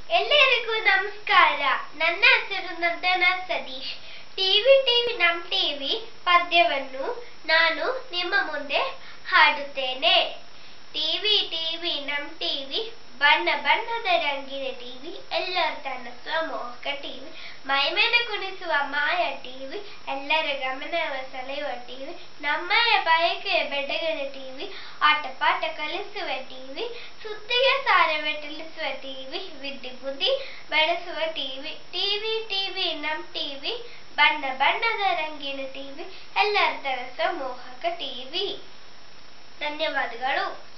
ಎಲ್ಲರಿಗೂ ನಮಸ್ಕಾರ ನನ್ನ ಹೆಸರು ನಂದನ ಸತೀಶ್ ಟಿವಿ ಟಿವಿ ನಮ್ ಟಿವಿ ಪದ್ಯವನ್ನು ನಾನು ನಿಮ್ಮ ಮುಂದೆ ಹಾಡುತ್ತೇನೆ ಟಿವಿ ಟಿವಿ ನಮ್ ಟಿವಿ ಬಣ್ಣ ಬಣ್ಣದ ರಂಗಿನ ಟಿವಿ ಎಲ್ಲರ ತನಸುವ ಮೋಹಕ ಟಿವಿ ಮೈಮೇನ ಕುಣಿಸುವ ಮಾಯ ಟಿವಿ ಎಲ್ಲರ ಗಮನವ ಸೆಳೆಯುವ ಟಿವಿ ನಮ್ಮಯ ಬಯಕೆಯ ಬೆಡಗಿನ ಟಿವಿ ಆಟ ಪಾಠ ಕಲಿಸುವ ಟಿವಿ ಸುದ್ದಿಗೆ ಸಾರವೆ ತಿಳಿಸುವ ಟಿವಿ ವಿದ್ಯೆ ಬುದ್ಧಿ ಬೆಳೆಸುವ ಟಿವಿ ಟಿವಿ ಟಿವಿ ನಮ್ ಟಿವಿ ಬಣ್ಣ ಬಣ್ಣದ ರಂಗಿನ ಟಿವಿ ಎಲ್ಲರ ತನಸುವ ಮೋಹಕ ಟಿವಿ ಧನ್ಯವಾದಗಳು